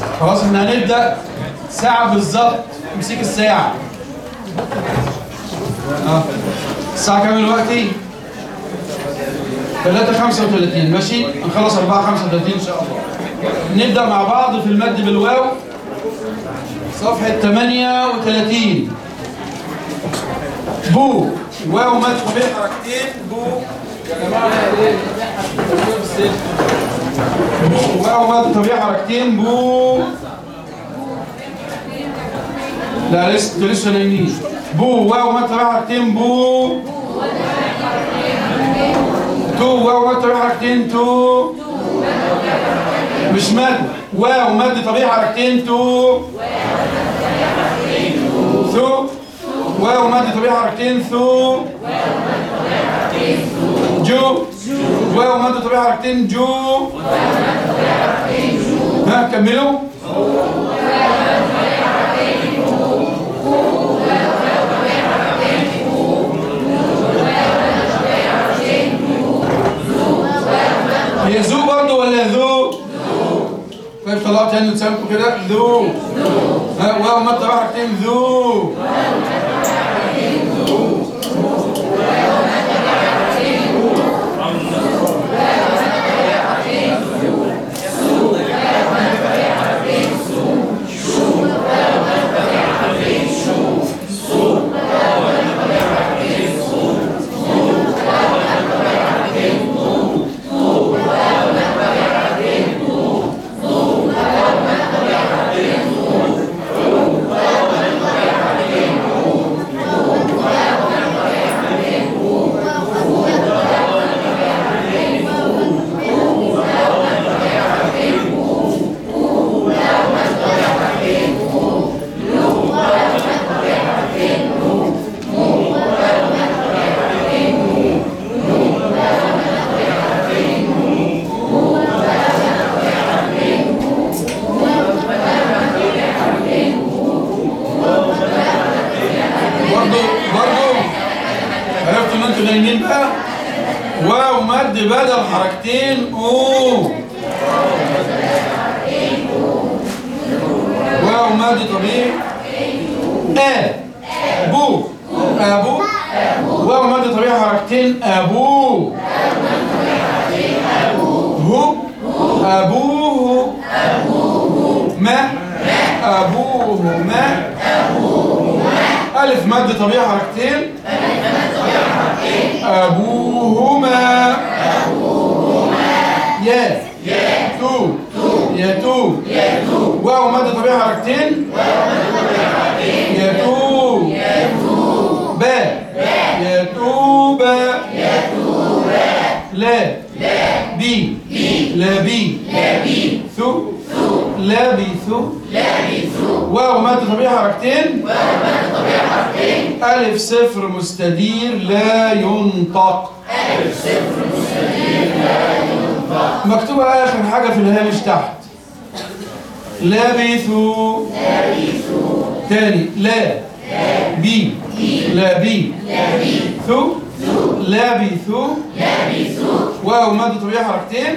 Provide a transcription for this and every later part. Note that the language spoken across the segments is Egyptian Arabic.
خلاص احنا هنبدأ ساعة بالظبط امسك الساعة اه الساعة كام دلوقتي؟ 3 35 ماشي هنخلص 4 35 ان شاء الله نبدأ مع بعض في المد بالواو صفحة 38 بو واو مد طبيعي حركتين بو يا جماعة ايه بو واو مد طبيعي حركتين بو لا لسه انتوا لسه نايمين بو واو مد طبيعي حركتين بو تو واو مد طبيعي حركتين تو مش مد واو مد طبيعي حركتين تو ثو واو مد طبيعي حركتين ثو جو واو مد طبيعي حركتين جو ها كملوا هي ذو برضه ولا ذو؟ طيب طلعت تاني لسانكم كده ذو ها واو مد طبيعي حركتين ذو برضه برضه عرفتوا ان انتوا نايمين بقى واو مد بدل حركتين او واو مد طبيعي ا بو ابو واو مد طبيعي حركتين ابو هو ابوه ما ابوه ما ألف مد طبيعي حركتين أبوهما يا تو يا تو واو مد طبيعي حركتين يتوب با يتوب لا بي لا بي ثو لابثوا واو مد طبيعي حركتين ألف صفر مستدير لا ينطق ألف صفر مستدير لا ينطق مكتوبة آخر حاجة في الهامش تحت لابثوا لابثوا تاني لا بي لا بي ثو لابثوا واو مد طبيعي حركتين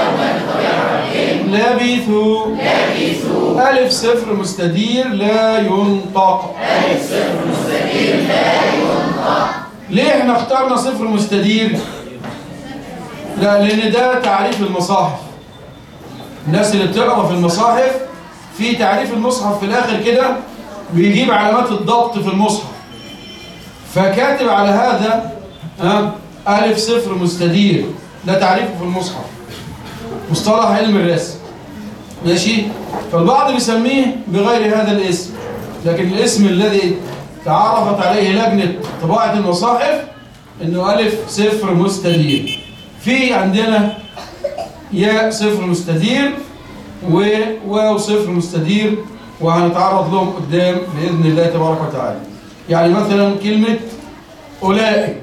لابثوا ألف صفر مستدير لا ينطق ألف صفر مستدير لا ينطق ليه احنا اخترنا صفر مستدير؟ لا لأن ده تعريف المصاحف الناس اللي بتقرا في المصاحف في تعريف المصحف في الآخر كده بيجيب علامات الضبط في المصحف فكاتب على هذا ها ألف صفر مستدير ده تعريفه في المصحف مصطلح علم الرسم ماشي فالبعض بيسميه بغير هذا الاسم لكن الاسم الذي تعرفت عليه لجنة طباعة المصاحف انه ألف صفر مستدير في عندنا ياء صفر مستدير وواو صفر مستدير وهنتعرض لهم قدام بإذن الله تبارك وتعالى يعني مثلا كلمة أولئك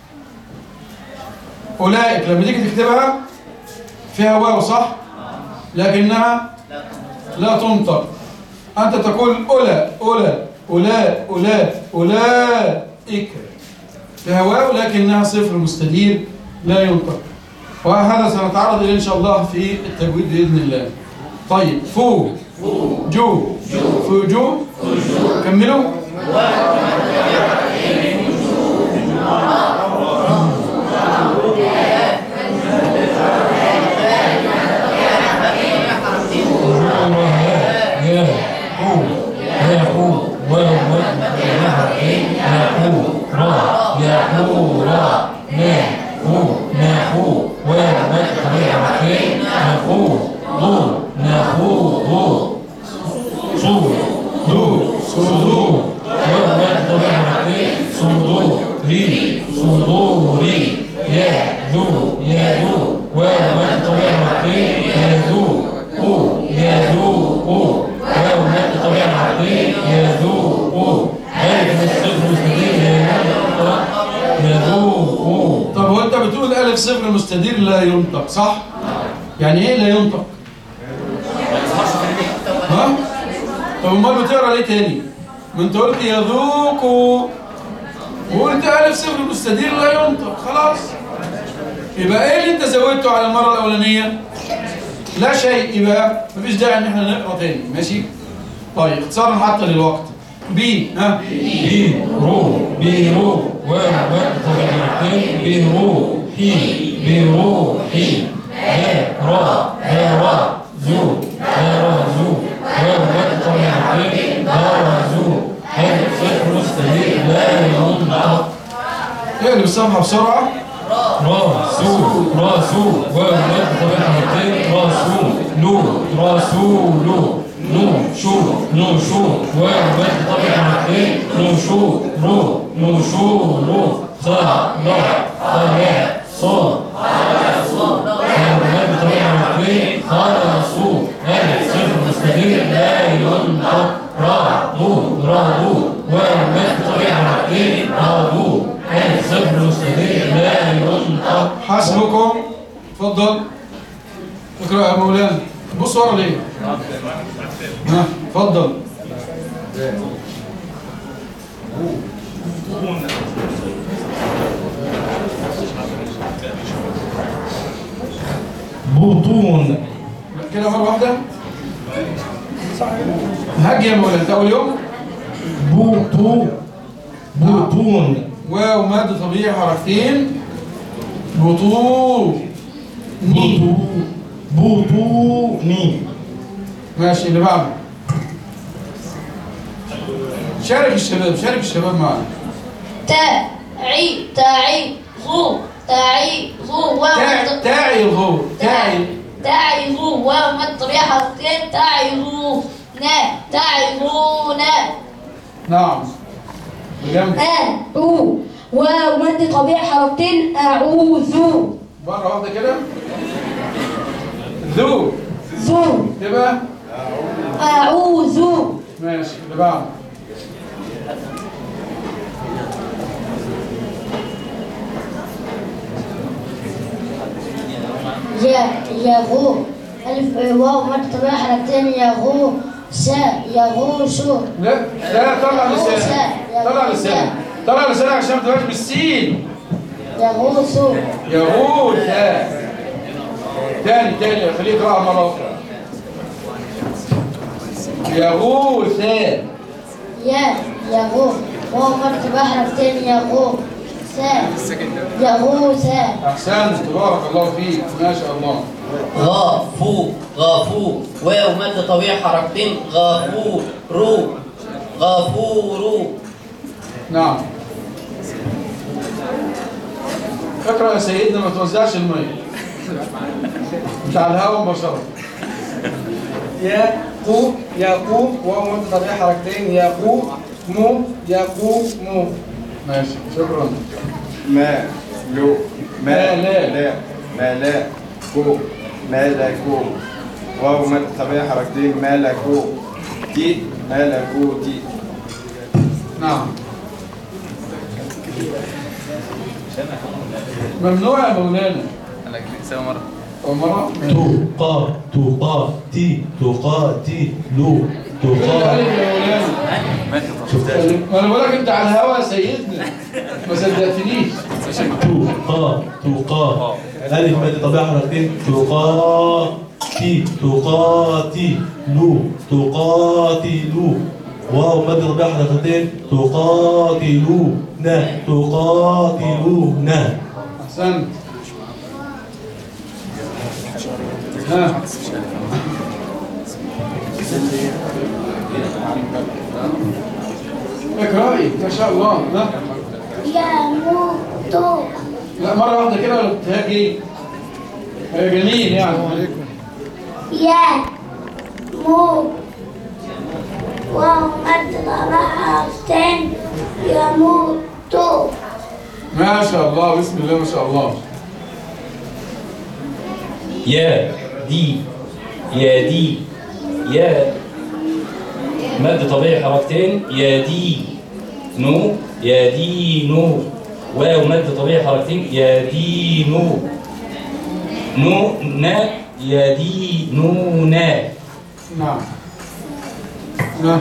أولئك لما تيجي تكتبها فيها واو صح؟ لكنها لا تنطق أنت تقول أولى أولى أولى أولى أولئك فيها واو لكنها صفر مستدير لا ينطق وهذا سنتعرض إليه إن شاء الله في التجويد بإذن الله طيب فو جو فجو كملوا يا قو يا قو واو مد يا قو را يا قو را نا قو نا قو واو مد حرفين نا قو ضو نا قو ضو صو دو صدو واو مد حرفين صدو ري صدو ري يا ذو يا ذو واو مد حرفين يا ذو أو يذوق واو مد طبيعة العقلية يذوق ألف الصفر مستدير يذوق طب هو انت بتقول الف صفر مستدير لا ينطق صح يعني ايه لا ينطق ها طب امال بتقرا ليه تاني ما انت قلت يذوق وقلت الف صفر مستدير لا ينطق خلاص يبقى ايه اللي انت زودته على المره الاولانيه لا شيء يبقى مفيش داعي ان احنا نقرا تاني ماشي طيب اختصارا حتى للوقت بي ها بيرو بيرو واو مد طبيعة العقلية بيرو حي بيرو حي ها را ها را زو ها را زو واو مد طبيعة العقلية ها را زو ألف صفر مستدير لا ينطق اقلب الصفحه بسرعه راسو راسو ومد طبيعة الدين راسو لو راسولو نو شو نو شو ومد طبيعة الدين نو شو رو نو شو رو صا لا صا صا ومد طبيعة الدين خرسو ألف صفر مستدير لا ينطق را ضو را ضو ومد طبيعة الدين را ضو ألف صفر مستدير لا ينطق حسبكم اتفضل اقرا يا مولانا بص ورا ليه ها اتفضل بطون كده مره واحده هاجي يا مولانا انت اول يوم بطو بطون واو مد طبيعي حركتين بطون بطو بطوني ماشي اللي بعده شارك الشباب شارك الشباب معانا تعي تعي غو تعي غو واو تاعي مد- تاعي الغو تاعي تعي غو واو مد طبيعة حركتين تعي غو نا تعي غو نا نعم بجنب آ أو واو مد طبيعة حركتين أعوذ مرة واحدة كده ذو ذو تبقى أعوذ ماشي اللي بعده يا يغو ألف واو مد طبيعة حركتين يغو سا يغوص لا لا طلع لسانك طلع لسانك طلع لسانك عشان ما تبقاش بالسين يغوص يغوث تاني تاني خليه يقراها مرة أخرى يغوث يا يغو واو مد طبيعة حركتين يغو سا يغوث أحسنت تبارك الله فيك ما شاء الله غافو غافو واو مد طبيعي حركتين غافو رو غافورو نعم اقرأ يا سيدنا ما توزعش المية مش على الهواء مباشرة يقو يقو واو مد طبيعي حركتين يقو مو يقو مو ماشي شكرا ما لو ما لا. لا ما لا كو ما لا كو واو مد طبيعي حركتين ما لا كو تي ما لا كو تي نعم ممنوع يا مولانا انا كنت مره أول مرة تقا تقاتي تقاتي لو تقا الألف يا مولانا ماشي ما شفتهاش ما انا بقول لك انت على الهوا يا سيدنا ما صدقتنيش تقا تقا ألف مادة طبيعة حركتين تقا تي تقاتلوا تقاتلوا واو مد طبيعي حركتين تقاتلون تقاتلون احسنت ها اقرأي ما شاء الله لا يموت لا مرة واحدة كده ولا بتهاجي هي جميل يعني يا مو ومد حرفتين يموت ما شاء الله بسم الله ما شاء الله يا دي يا دي يا مد طبيعي حركتين يا دي نو يا دي نو واو مد طبيعي حركتين يا دي نو نو نا يا دي نو نا نعم نعم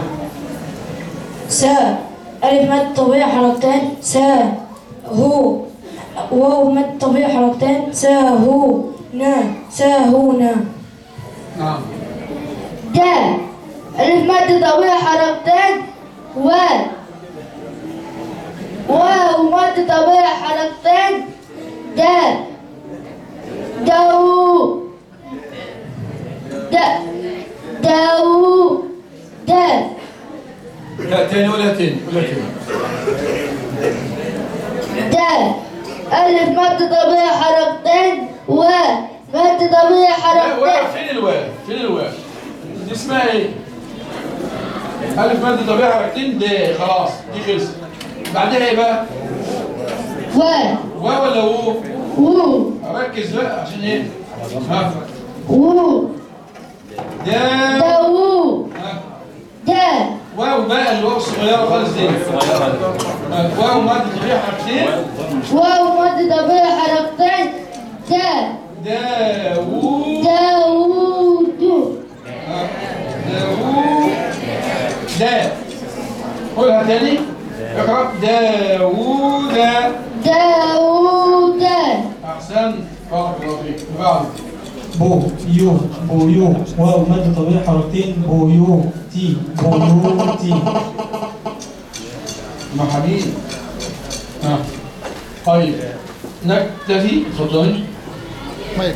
سا ألف مد طبيعي حركتين سا هو واو مد طبيعي حركتين سا هو نا سا هو نا نعم دا ألف مد طبيعي حركتين و واو مد طبيعي حركتين دا دو دا دو دا لا تاني ولا تاني ولا تاني دا ألف مد طبيعي حركتين و مد طبيعي لا، حركتين واقف فين الواو فين الواو دي اسمها ايه ألف مادة طبيعي حركتين ده خلاص دي خلصت بعدها ايه بقى و واو ولا وو و ركز بقى عشان ايه ها و ده دو ها. دا واو بقى الواو الصغيرة خالص دي ها، واو مادة طبيعي حركتين واو مد طبيعي حركتين دا داوود داوود ها، داوود دا قولها تاني اقرأ داوود داوود أحسن بارك الله فيك بعد بو يو بو يو واو مد طبيعي حركتين بو يو تي بو يو تي محامين ها طيب نكتفي اتفضلي مايك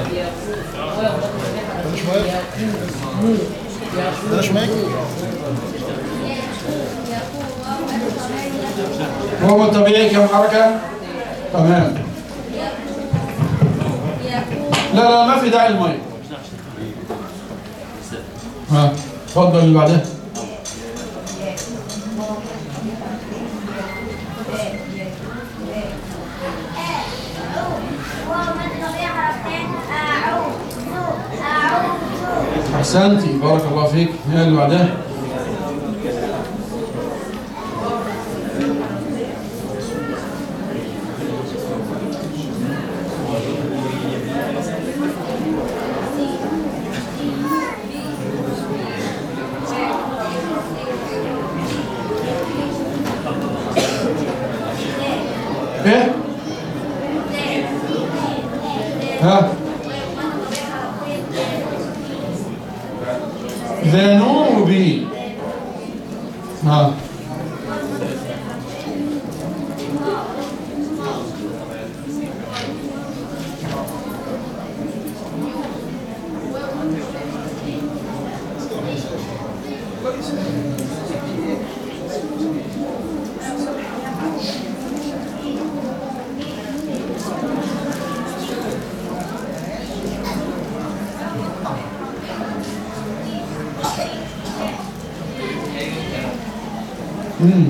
بلاش مايك بلاش مايك وهو الطبيعي كم حركة تمام لا لا ما في داعي المايك ها اتفضل اللي بعدها احسنتي بارك الله فيك هنا اللي بعدها ايه ها ذنوبي ها مم.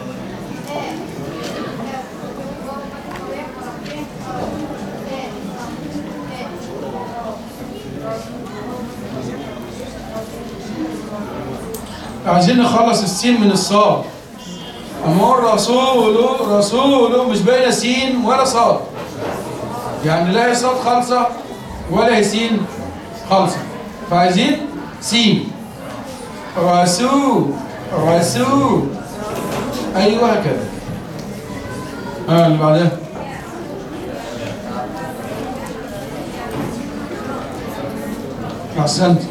عايزين نخلص السين من الصاد أمر رسول رسول مش باينة سين ولا صاد يعني لا هي صاد خالصة ولا هي سين خالصة فعايزين سين رسول رسول أيوه هكذا ها اللي بعدها احسنت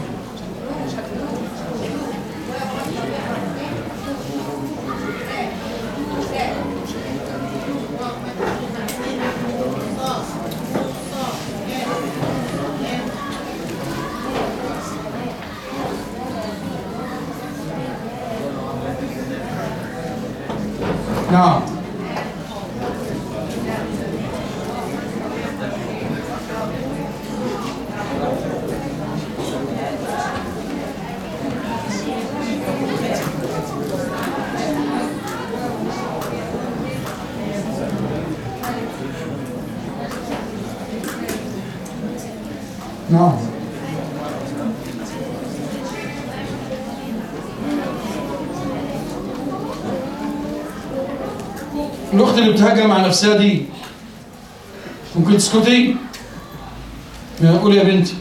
نعم نعم الأخت اللي بتهاجم مع نفسها دي ممكن تسكتي؟ يا قولي يا بنتي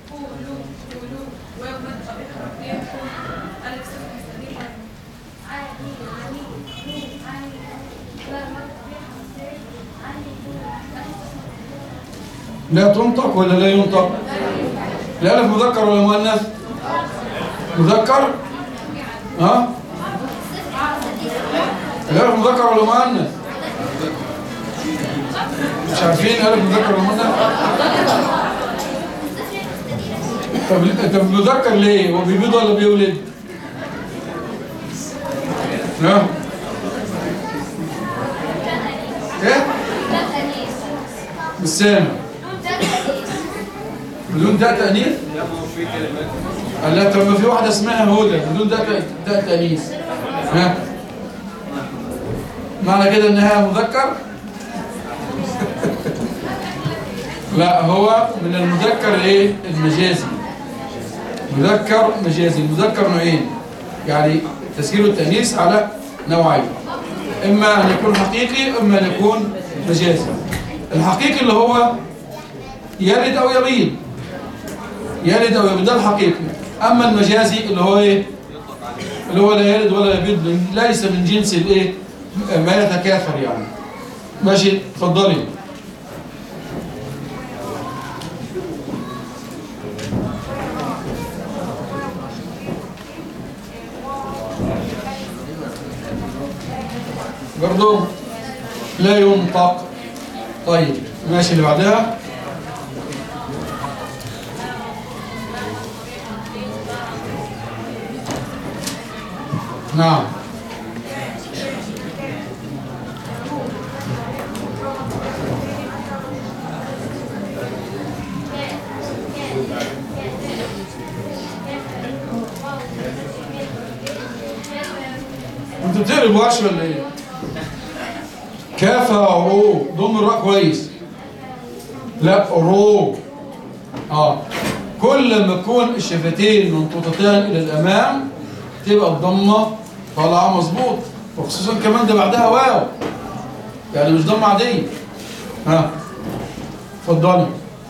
لا تنطق ولا لا ينطق؟ الألف مذكر ولا مؤنث؟ مذكر؟ ها؟ الألف مذكر ولا مؤنث؟ مش عارفين ألف مذكر ولا مؤنث؟ طب طب مذكر ليه؟ هو بيبيض ولا بيولد؟ ها؟ ايه؟ مش سامع بدون تاء تأنيث؟ قال لا طب ما في واحدة اسمها هدى بدون تاء تاء تأنيث ها؟ معنى كده انها مذكر؟ لا هو من المذكر ايه؟ المجازي مذكر مجازي المذكر نوعين يعني تسجيل التأنيث على نوعين إما أن يكون حقيقي إما أن يكون مجازي الحقيقي اللي هو يلد أو يبيض يلد أو يبيض ده الحقيقي أما المجازي اللي هو إيه اللي هو لا يلد ولا يبيض ليس من جنس الإيه ما يتكاثر يعني ماشي اتفضلي برضو لا ينطق طيب ماشي اللي بعدها نعم انت بتقري بوش ولا ايه؟ كافة رو ضم الراء كويس لا رو اه كل ما تكون الشفتين منطوطتان الى الامام تبقى الضمه طالعه مظبوط وخصوصا كمان ده بعدها واو يعني مش ضمه عاديه ها اتفضلي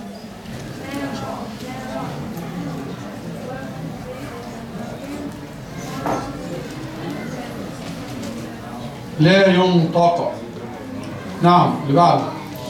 لا ينطق نعم اللي بعده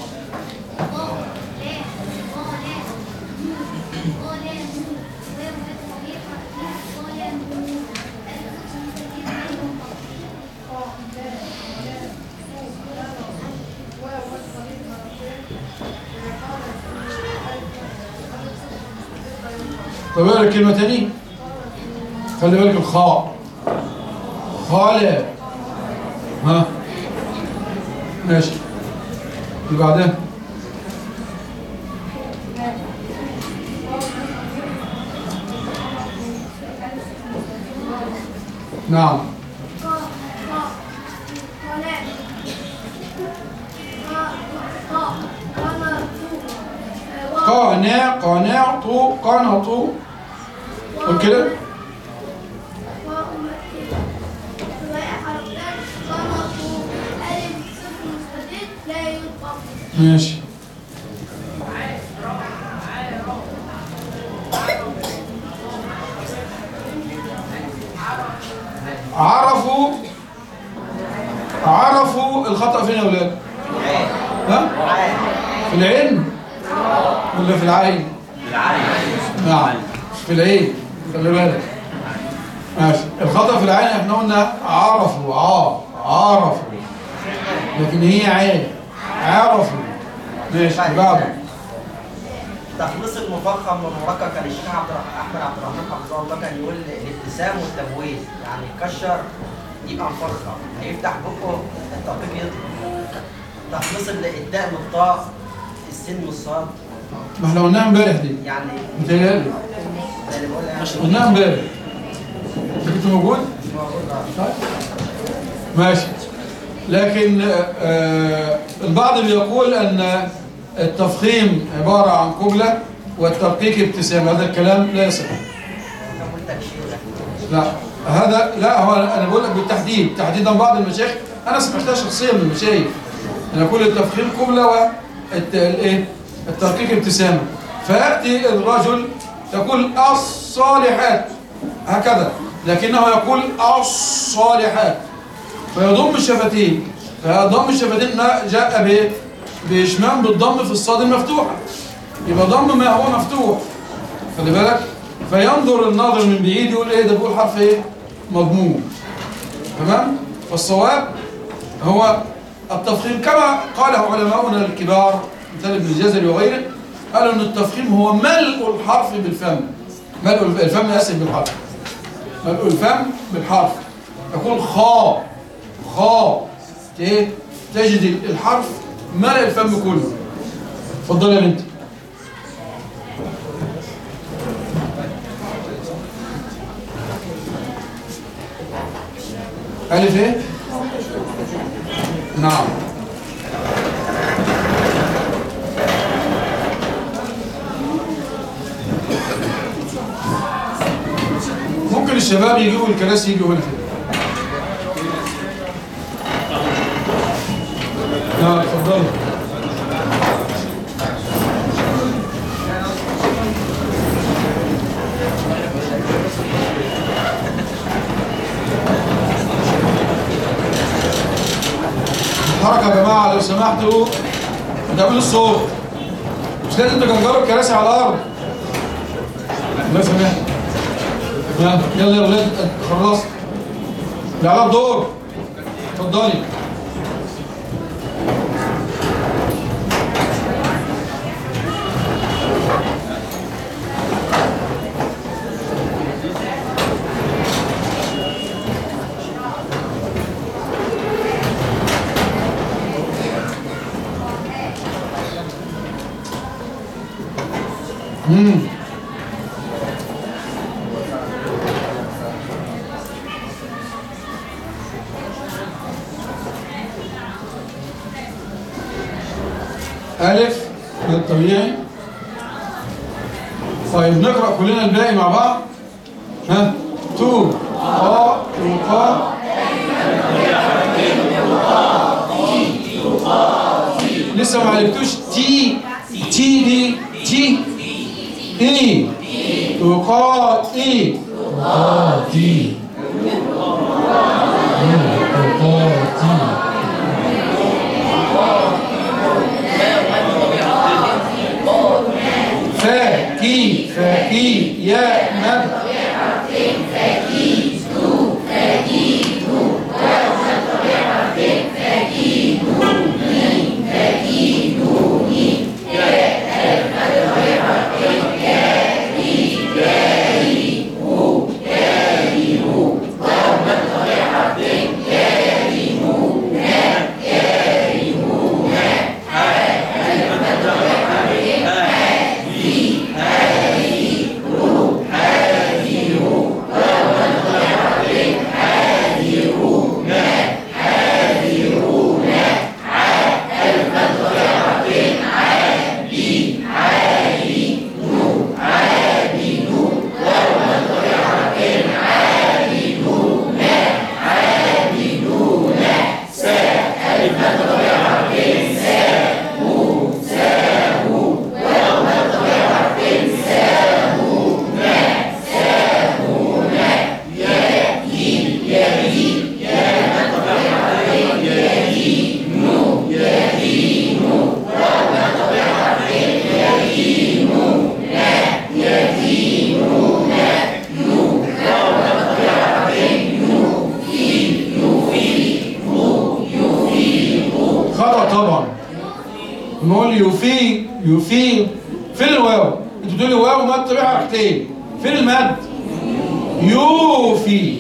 طب اقرا كلمة تاني خلي بالك الخاء خالة ها ماشي اللي بعدها نعم قانع قانعت قنط قول كده ماشي عرفوا عرفوا الخطأ فين يا ولاد؟ ها؟ في العين ولا في العين؟ نعم في العين خلي بالك ماشي الخطأ في العين احنا قلنا عرفوا ع عرفوا لكن هي عين عرفوا ماشي بعده تخليص المفخم والمركب كان الشيخ عبد الرحمن احمد عبد الرحمن حفظه الله كان يقول الابتسام والتبويز يعني يكشر يبقى مفخم هيفتح بقه التقييم يطلع تخليص الداء من الطاء السين من الصاد ما احنا قلناها امبارح دي يعني متهيألي ده اللي بقول يعني قلناها امبارح انت كنت موجود؟ طيب ماشي لكن آه البعض بيقول ان التفخيم عبارة عن قبلة والترقيق ابتسام هذا الكلام لا يصح كمل تكشير لا هذا لا هو انا بقول لك بالتحديد تحديدا بعض المشايخ انا سمعتها شخصيا من المشايخ انا اقول التفخيم قبلة والايه الترقيق ابتسامة فياتي الرجل يقول الصالحات هكذا لكنه يقول الصالحات فيضم الشفتين فضم الشفتين ما جاء ب بإشمام بالضم في الصاد المفتوحة يبقى ضم ما هو مفتوح خلي بالك فينظر الناظر من بعيد يقول ايه ده بيقول حرف ايه مضموم تمام فالصواب هو التفخيم كما قاله علماؤنا الكبار مثل ابن الجزري وغيره قالوا ان التفخيم هو ملء الحرف بالفم ملء الفم اسف بالحرف ملء الفم بالحرف يقول خا خا ايه تجد الحرف ملء الفم كله اتفضل يا بنتي ألف إيه؟ نعم ممكن الشباب يجيبوا الكراسي يجوا هنا كده نعم اتفضلوا الحركة يا جماعة لو سمحتوا تعملوا الصوت مش لازم تجنجروا الكراسي على الأرض الله يسامحك يلا يلا يا ولاد خلصت العلاء دور اتفضلي امم ألف ده الطبيعي طيب نقرأ كلنا الباقي مع بعض ها تو قا وقا لسه ما عرفتوش تي تي دي تي اي وقا اي قاتي قاتي فاكي فاكي يا مد نقول يفي يفي فين الواو انتوا بتقولوا واو مد طبيعي حركتين فين المد يوفي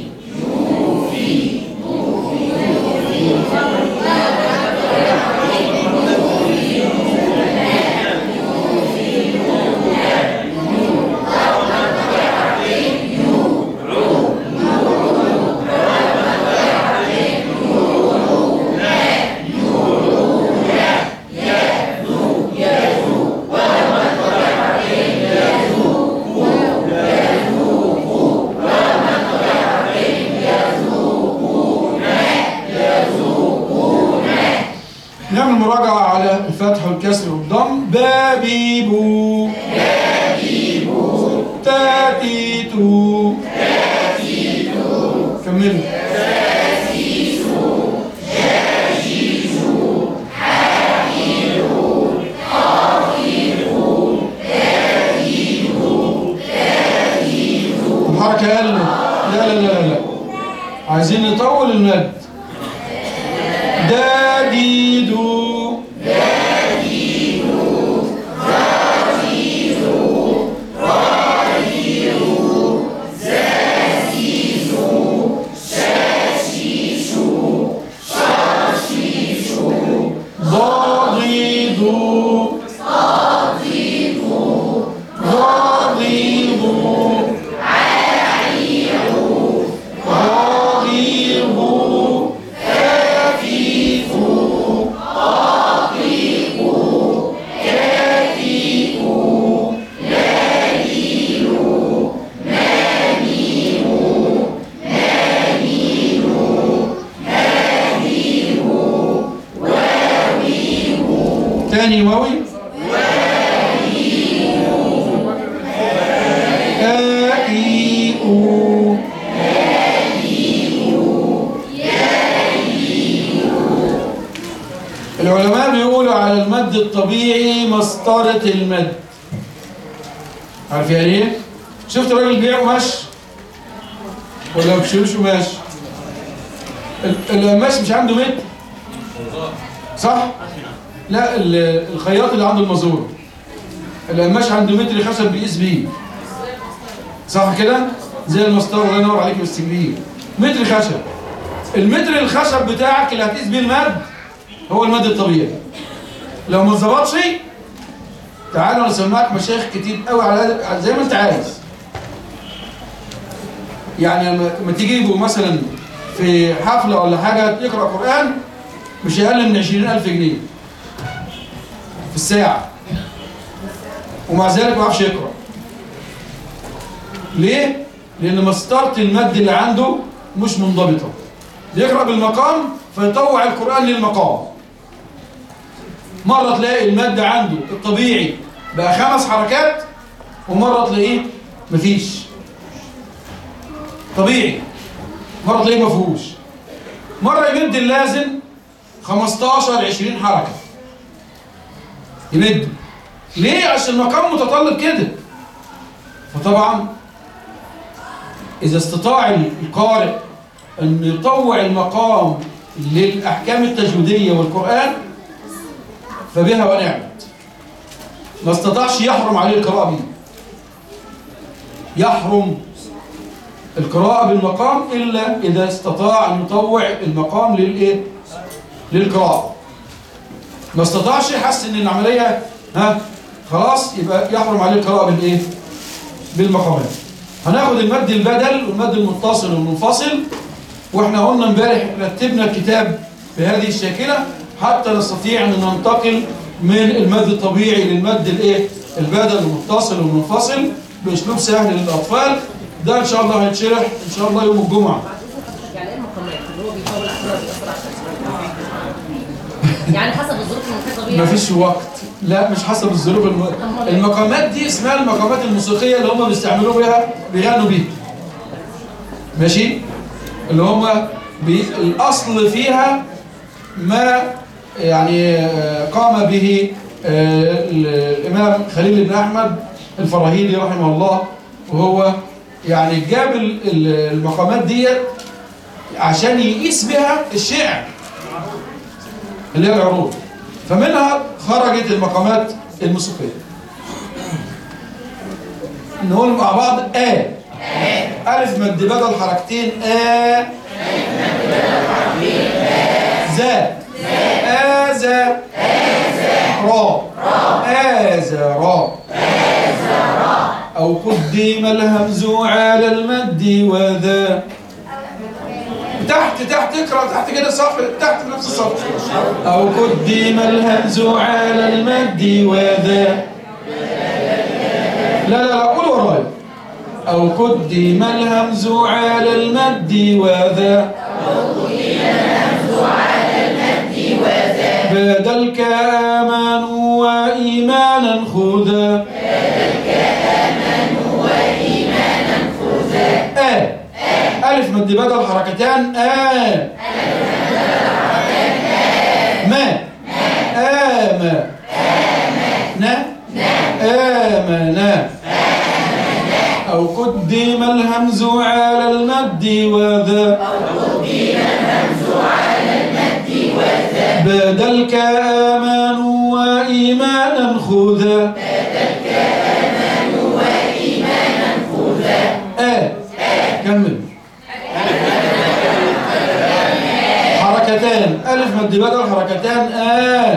نعمل مراجعة على الفتح والكسر والضم بابيبو بابيبو تاتيتو تاتيتو كملوا الحركة قال لا لا لا لا عايزين نطول المد داديدو ضاغيدو ضاغيدو ضاغيدو تاني واوي آ إي أو العلماء بيقولوا على المد الطبيعي مسطرة المد عارف يعني ايه؟ شفت الراجل بيبيع قماش ولا ما بيشيلوش قماش؟ ال- القماش مش عنده متر صح؟ لا ال- الخياط اللي عنده المزور القماش عنده متر خشب بيقيس بيه صح كده؟ زي المسطره الله ينور عليك بالسجلين متر خشب المتر الخشب بتاعك اللي هتقيس بيه المد هو المد الطبيعي لو ما اتظبطش تعالى انا اسمعك مشايخ كتير قوي على على- زي ما انت عايز يعني لما لما تجيبه مثلا في حفله ولا حاجه يقرا قران مش اقل من 20000 جنيه في الساعه ومع ذلك ما يعرفش يقرا ليه؟ لان مسطره المد اللي عنده مش منضبطه يقرا بالمقام فيطوع القران للمقام مره تلاقي المد عنده الطبيعي بقى خمس حركات ومره تلاقيه مفيش طبيعي مره تلاقيه مفهوش مره يمد اللازم 15 20 حركه يمد ليه عشان المقام متطلب كده فطبعا اذا استطاع القارئ ان يطوع المقام للاحكام التجويديه والقران فبها ونعمت ما استطاعش يحرم عليه القراءه به يحرم القراءه بالمقام الا اذا استطاع ان يطوع المقام للايه للقراءه ما استطاعش حس ان العمليه ها خلاص يبقى يحرم عليه القراءه بالايه بالمقامات هناخد المد البدل والمد المتصل والمنفصل واحنا قلنا امبارح رتبنا الكتاب بهذه الشاكله حتى نستطيع ان ننتقل من المد الطبيعي للمد الايه البدل المتصل والمنفصل باسلوب سهل للاطفال ده ان شاء الله هيتشرح ان شاء الله يوم الجمعه يعني ايه المقامات اللي هو بيطول احسن بيأثر على الشخص يعني حسب الظروف المحيطه بيها مفيش وقت لا مش حسب الظروف الم... المقامات دي اسمها المقامات الموسيقيه اللي هم بيستعملوا بيها بيغنوا بيها ماشي اللي هم بي... الاصل فيها ما يعني آه، قام به آه، الامام خليل بن احمد الفراهيدي رحمه الله وهو يعني جاب ال- ال- المقامات ديت عشان يقيس بها الشعر اللي هي العروض فمنها خرجت المقامات الموسيقية نقول مع بعض آ ألف مد بدل حركتين آ زا آزا را آزا را أو قدم الهمز على المد وذا تحت تحت اقرا تحت كده صف تحت في نفس الصف أو قدم الهمز على المد وذا لا لا لا قول ورايا أو قدم الهمز على المد وذا بدلك آمنوا وإيمانا خذا آ ألف مد بدل حركتان آ ما آما نا آمنا أو قدم الهمز على المد وذا بدلك آمنوا وإيمانا خذا آه كمل حركتان ألف مد بدل حركتان آه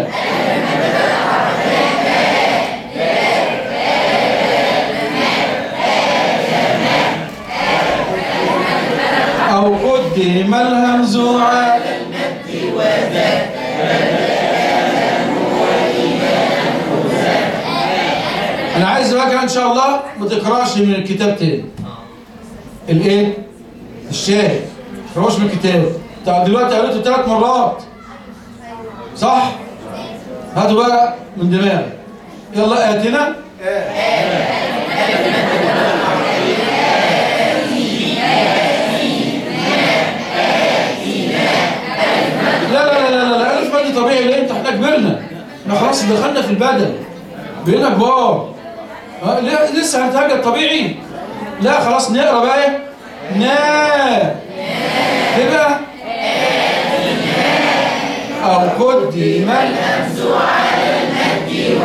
أو قدم الهمز على انا عايز بقى ان شاء الله ما تقراش من الكتاب تاني الايه الشاهد ما تقراش من الكتاب انت دلوقتي قريته ثلاث مرات صح هاتوا بقى من دماغك يلا اتنا لا لا لا لا لا الف مادي طبيعي ليه انت احنا كبرنا احنا خلاص دخلنا في البدن بقينا كبار ها، ليه- لسه هنتهجد طبيعي لا خلاص نقرا بقى ايه نا ايه بقى او قدم الهمز على المد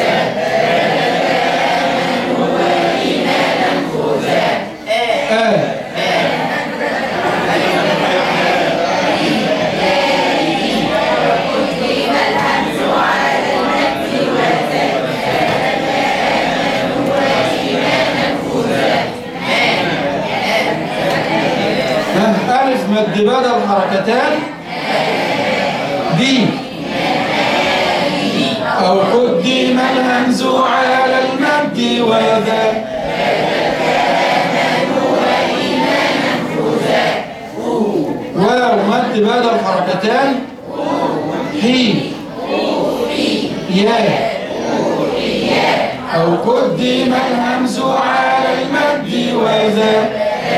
آه. ها، ألف مد بدل حركتان دي أو قدم الهمز على المد وذا واو مد بدل حركتان حي يا أو قدم الهمز على المد وذا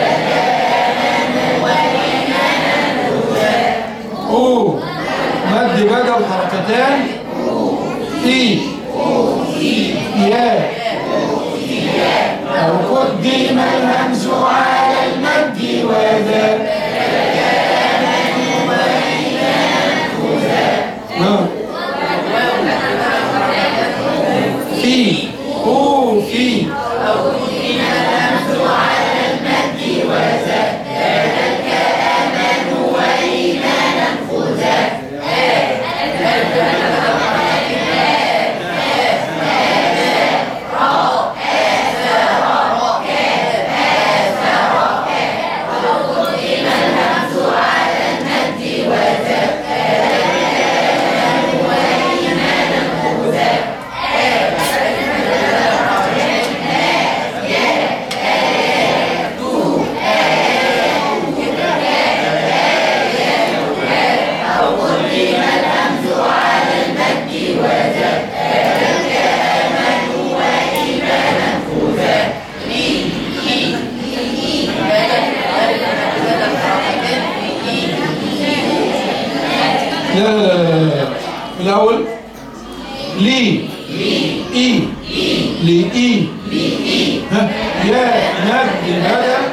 أو مد بدل حركتان إي يا أو قدم الهمز على المد وذا آه. في أو في لا لا لا لا لا الأول لي إي لي إي ها يا مد بدل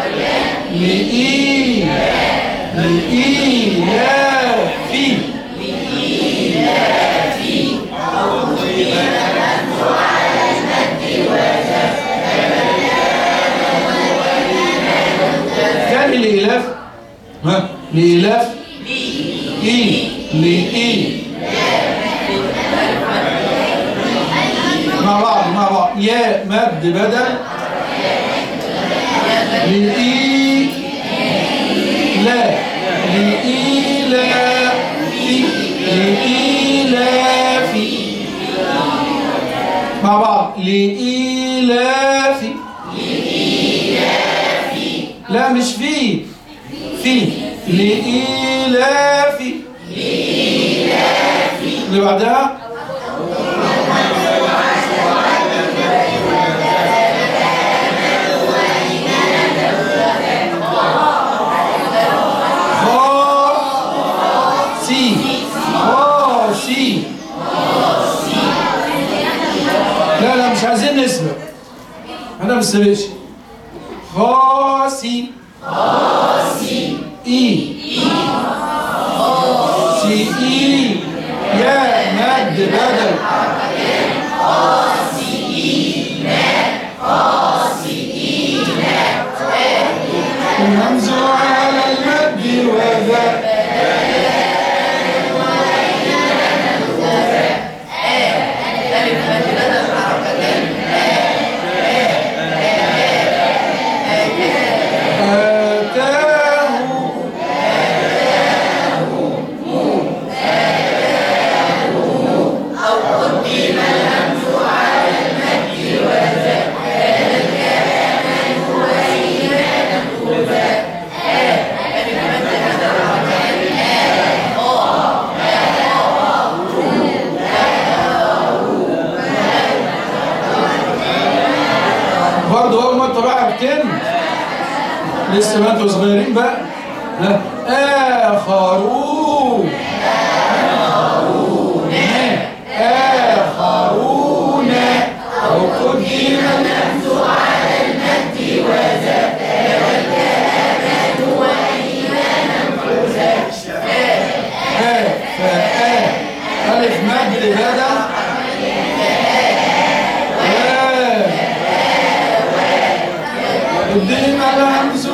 لإي لإي يا في تاني لإلاف ها لإلاف إي لإي مع بعض مع بعض يا مد بدل لإي لا لإي لا في لإي لا في مع بعض لإيلاف لا مش في في لإيلاف اللي بعدها خاسي خاسي لا لا مش عايزين نسبق انا ما بسبقش خاسي خاسي اي سي اي يا مد بدل الهمز على المد وذا آتاه برضه اول ما انت بقى بتم لسه ما انتوا صغيرين بقى ها اخرون اخرون او قدم آه فآه ألف مد بدل آه قدم الهمز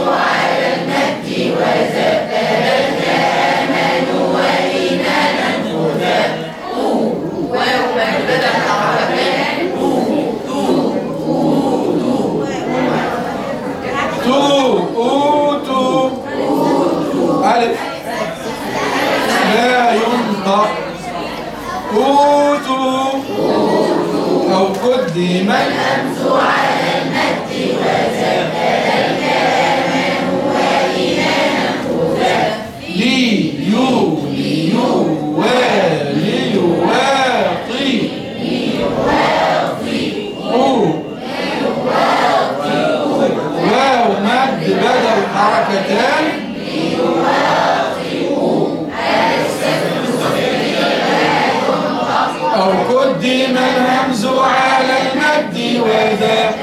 تو أوتو ألف لا ينطق أوتو أو قدم لي يو ليو وليواطي أو واو مد بدل حركتان أو قدم الهمز على المد وذا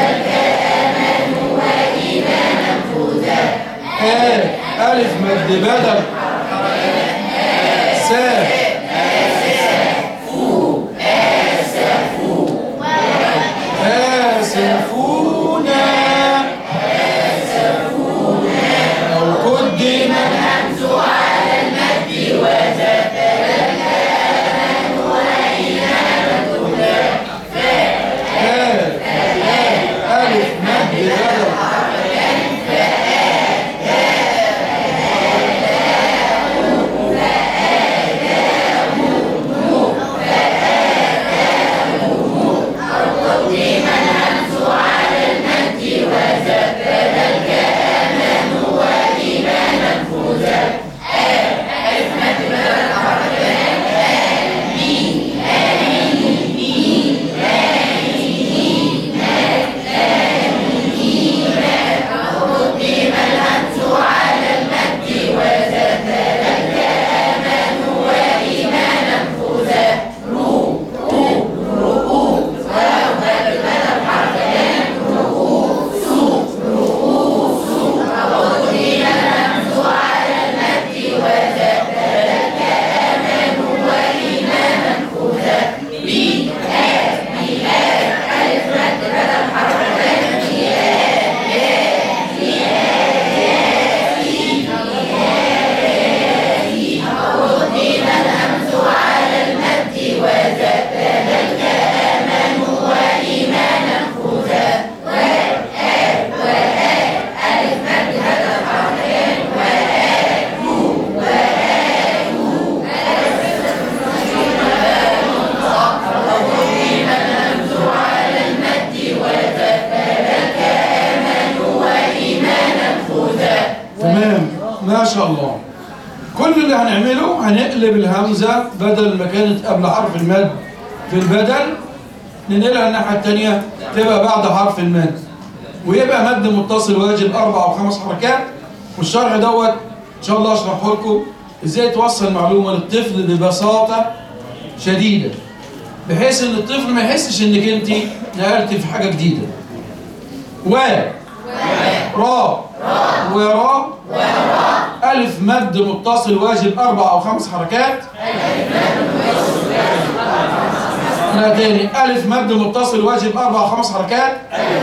آه ألف مد بدل سا آسفون أو قدم آه آه ألف مد بدل ما شاء الله كل اللي هنعمله هنقلب الهمزة بدل ما كانت قبل حرف المد في البدل ننقلها الناحية التانية تبقى بعد حرف المد ويبقى مد متصل واجب أربع أو خمس حركات والشرح دوت إن شاء الله أشرحه لكم إزاي توصل معلومة للطفل ببساطة شديدة بحيث إن الطفل ما يحسش إنك أنت نقلت في حاجة جديدة و را ورا ألف مد متصل واجب أربع أو خمس حركات لا تاني ألف مد متصل واجب أربع أو خمس حركات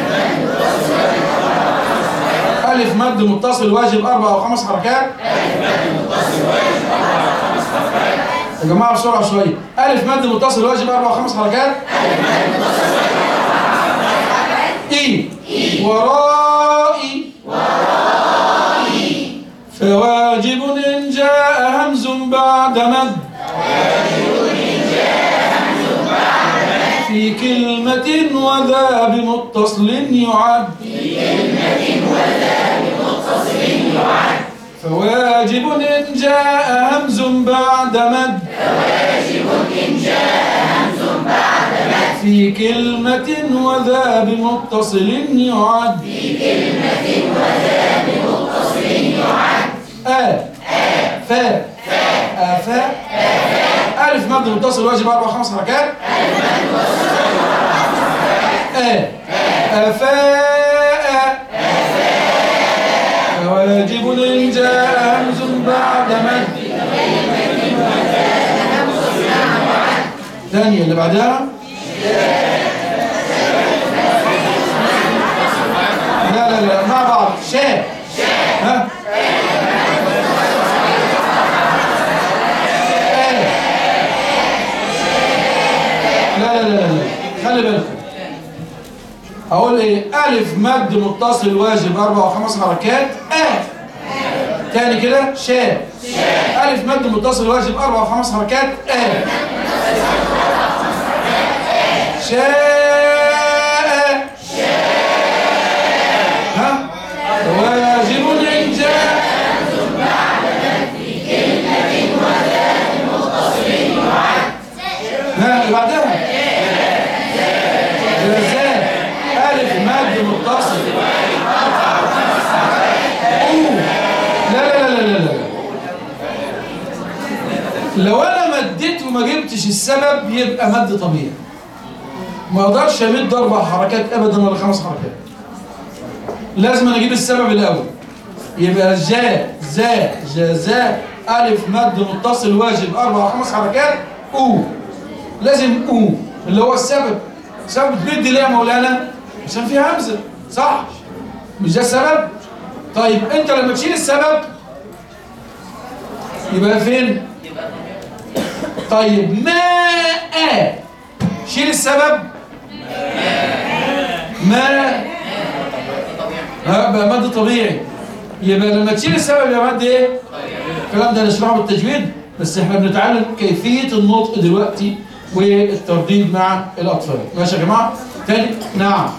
ألف مد متصل واجب أربع أو خمس حركات يا جماعة بسرعة شوية ألف مد متصل واجب أربع أو خمس حركات إي ورائي فواجب إن جاء همز بعد مد في كلمة وذا بمتصل يعد فواجب إن جاء همز بعد مد في كلمة وذا بمتصل يعد آ فا آفا ألف مد متصل واجب أربع خمس حركات آ أفاء واجب إن جاء همز بعد مد ثانية اللي بعدها لا لا لا مع بعض شاء ها آه. لا لا لا لا خلي بالكم اقول ايه الف مد متصل واجب اربع وخمس حركات اه تاني كده شاء الف مد متصل واجب اربع وخمس حركات اه شاء ها واجب إن جاء ها اللي بعدها جزاء ألف مد متصل أوه. لا لا لا لا لا لا لو انا مديت وما جبتش السبب يبقى مد طبيعي ما اقدرش امد اربع حركات ابدا ولا خمس حركات لازم أنا اجيب السبب الاول يبقى جاء زا جزاء الف مد متصل واجب اربع خمس حركات او لازم او اللي هو السبب سبب تمد ليه يا مولانا عشان فيها همزه صح مش ده السبب طيب انت لما تشيل السبب يبقى فين طيب ماء شيل السبب ما ها بقى مد طبيعي يبقى لما تشيل السبب يبقى مد ايه الكلام ده نشرحه بالتجويد بس احنا بنتعلم كيفية النطق دلوقتي والترديد مع الأطفال ماشي يا جماعة تاني نعم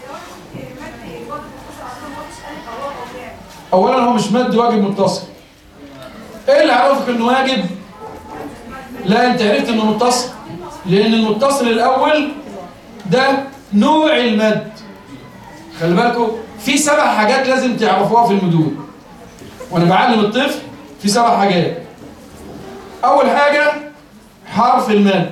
أولا هو مش مد واجب متصل ايه اللي عرفك انه واجب لا انت عرفت انه متصل لان المتصل الاول ده نوع المد خلي بالكم في سبع حاجات لازم تعرفوها في المدود وانا بعلم الطفل في سبع حاجات اول حاجة حرف المد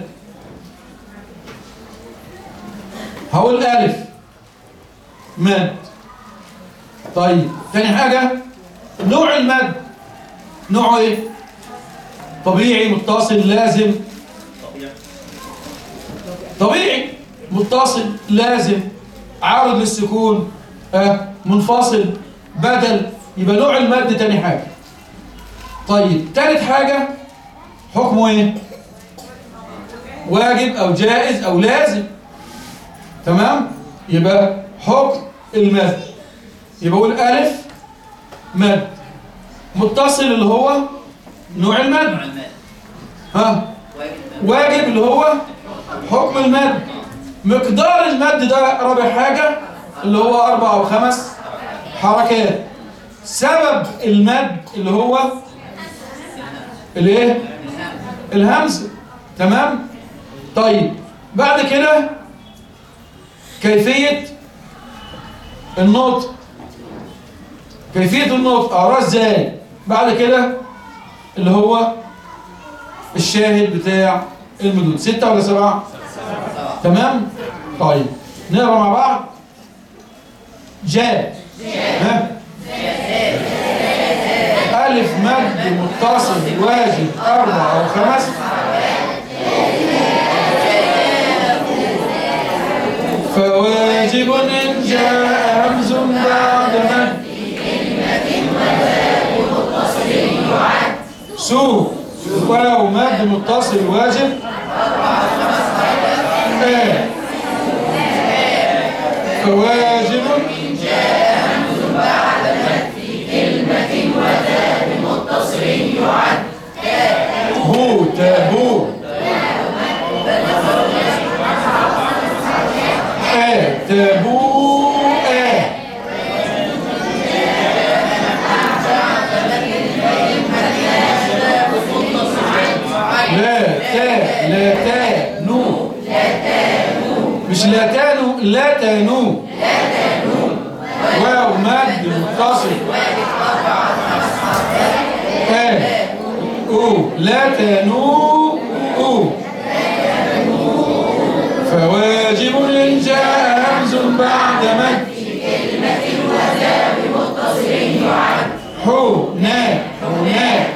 هقول الف مد طيب تاني حاجة نوع المد نوعه ايه طبيعي متصل لازم طبيعي متصل لازم عارض للسكون آه منفصل بدل يبقى نوع المد تاني حاجة طيب تالت حاجة حكمه ايه واجب او جائز او لازم تمام يبقى حكم المد يبقى اقول الف مد متصل اللي هو نوع المد ها واجب اللي هو حكم المد مقدار المد ده رابع حاجة اللي هو أربع أو خمس حركات سبب المد اللي هو الايه الهمزه تمام طيب بعد كده كيفيه النطق كيفيه النطق اقراه ازاي بعد كده اللي هو الشاهد بتاع المدود ستة ولا سبعة تمام طيب نقرا مع بعض جاء ها ألف مد متصل واجب أربع أو خمس فواجب إن جاء همز بعد مد سو واو مد متصل واجب آه. فواجب هو تابو آه تابو آه لا تا لا تا نو مش لا تانو لا تانو واو مد متصل آه أو لا تانو أو فواجب إن جاء همز بعد مد حو نا حو نا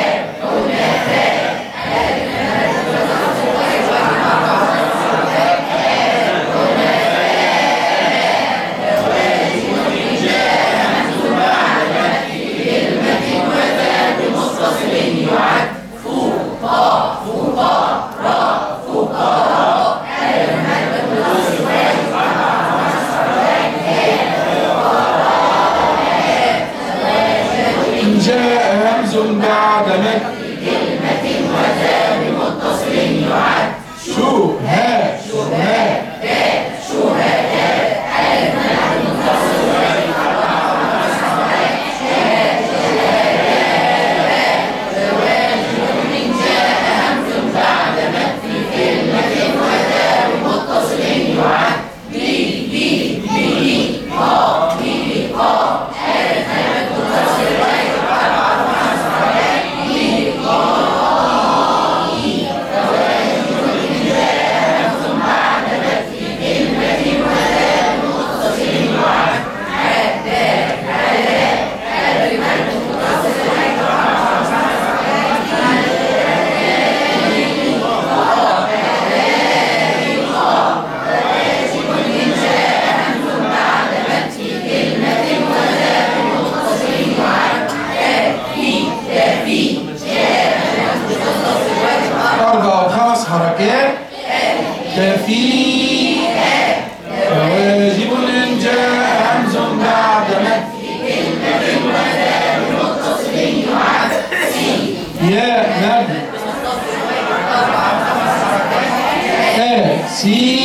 إن جاء همز بعد مد شو ها شو ها أربع أو خمس حركات كفي فواجب إن جاء همز بعد مد يا مد آ سين